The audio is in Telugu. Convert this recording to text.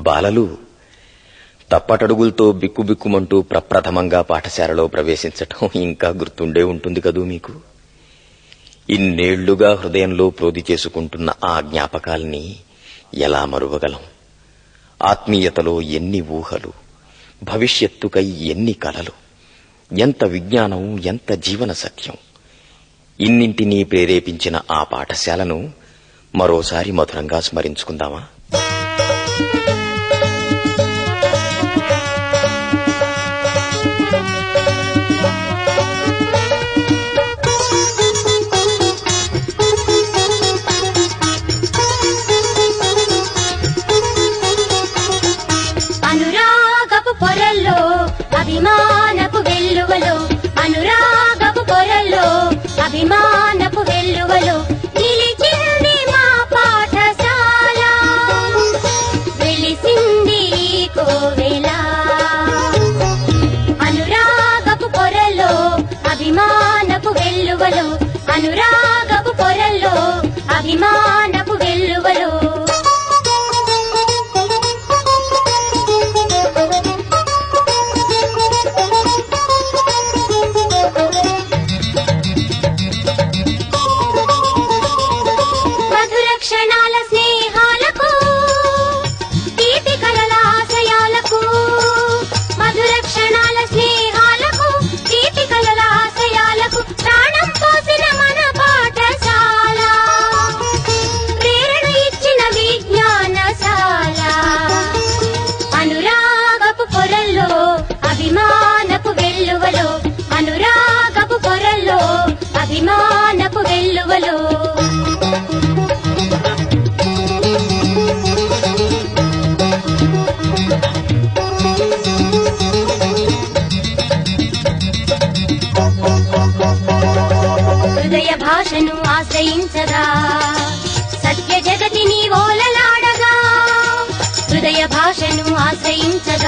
బాలలు తప్పటడుగులతో బిక్కుబిక్కుమంటూ ప్రప్రథమంగా పాఠశాలలో ప్రవేశించటం ఇంకా గుర్తుండే ఉంటుంది కదూ మీకు ఇన్నేళ్లుగా హృదయంలో ప్రోది చేసుకుంటున్న ఆ జ్ఞాపకాల్ని ఎలా మరువగలం ఆత్మీయతలో ఎన్ని ఊహలు భవిష్యత్తుకై ఎన్ని కలలు ఎంత విజ్ఞానం ఎంత జీవన సత్యం ఇన్నింటినీ ప్రేరేపించిన ఆ పాఠశాలను మరోసారి మధురంగా స్మరించుకుందామా అనురాగపు పొరల్లో అభిమానపు వెల్లువలో అనురాగపు పొరల్లో అభిమానపు వెల్లువలో నిలిచింది మా పాఠశాల వెలిసింది ఈ కోవెల అనురాగపు పొరల్లో అభిమానపు వెల్లువలో అనురాగపు పొరల్లో అభిమానపు వెల్లువలో మధుర క్షణాల స్నేహాలకు తీపి కలల ఆశయాలకు మధుర క్షణాల స్నేహాలకు తీపి కలల ఆశయాలకు ప్రాణం పోసిన మన పాఠశాల ప్రేరణ ఇచ్చిన విజ్ఞానశాల అనురాగపు పొరల్లో అభిమానపు వెల్లువలో అనురాగపు పొరల్లో అభిమానపు వెల్లువలో హృదయ భాషను ఆశ్రయించగా సత్య జగతిని ఓలలాడగా హృదయ భాషను ఆశ్రయించగా